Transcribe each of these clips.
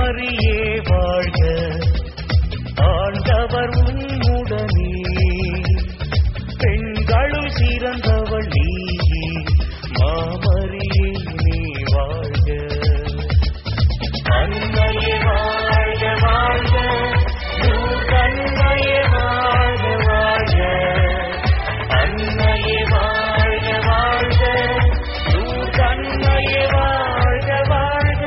மரியே வாழ்க ஆண்டவர் உன்னுடனே பெண்களுள் சிறந்தவள் நீ மாமரியே நீ வாழ்க அன்னையே வாழ்க வாழ்க அன்னையே வாழ்க வாழ்க அன்னையே வாழ்க வாழ்க அன்னையே வாழ்க வாழ்க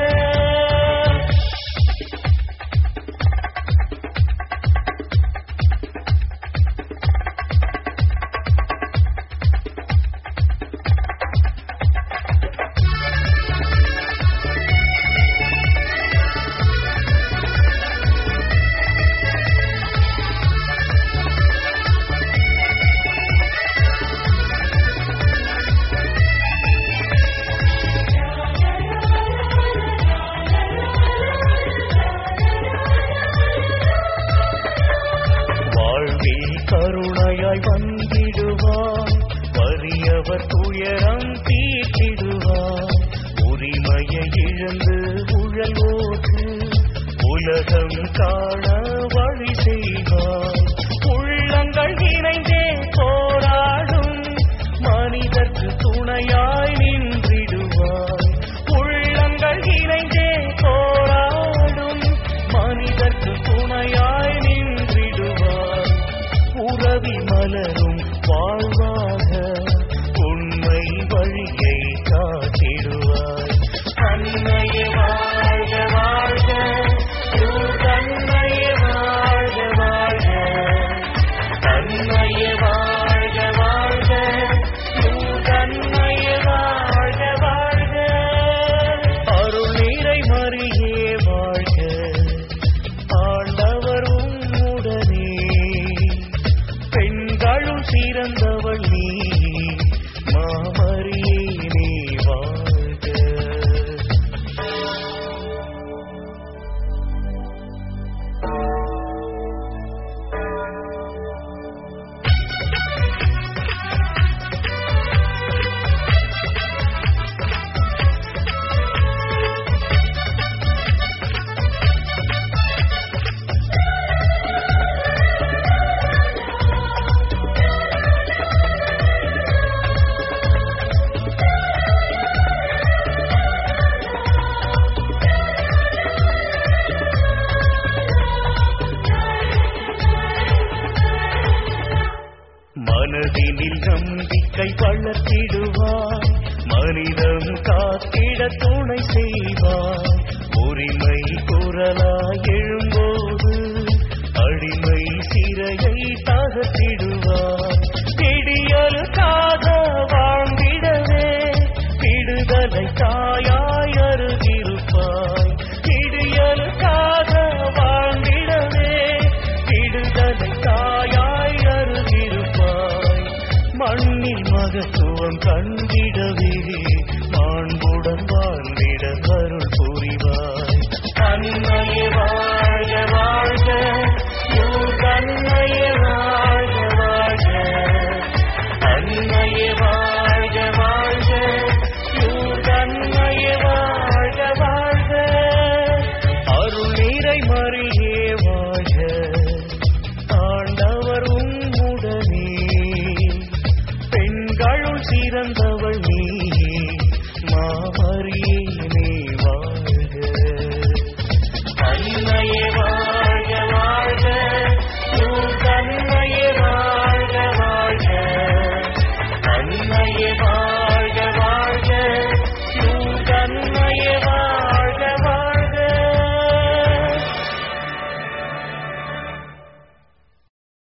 வாழ்வில் கருணையாய் வந்திடுவார் வறியவர் துயரம் தீர்த்திடுவார் உரிமையை இழந்து உழலோடு உலகம் காண வழி செய்வார் உள்ளங்கள் இணைந்தே போராடும் மனிதர்க்கு துணையாய் நின்றிடுவார் உள்ளங்கள் இணைந்தே போராடும் மனிதர்க்கு துணையாய் நின்றிடுவார் உறவி மலரும் வாழ்வாக உண்மை வழியை காட்டிடுவார் அன்னையே வாழ்க வாழ்க அன்னையே வாழ்க வாழ்க அன்னையே வாழ்க வாழ்க அன்னையே வாழ்க வாழ்க அருள் நீரை மறியே வாழ்க ஆண்டவர் உன்னுடனே பெண்களும் சிறந்தவள் நீ மாமரியே நீ வாழ்க மனதினில் நம்பிக்கை வளர்த்திடுவார் மனிதம் காத்திட துணை செய்வார் உரிமை குரலாய் எழும்போது அடிமை சிறையை தகர்த்திடுவார் பிடியலுக்காக வாழ்ந்திடவே விடுதலை தாயாய் அருகிருப்பாய் பிடியலுக்காக வாழ்ந்திடவே விடுதலை தாயாய் அருகிருப்பாய் மண்ணில் மகத்துவம் கண்டு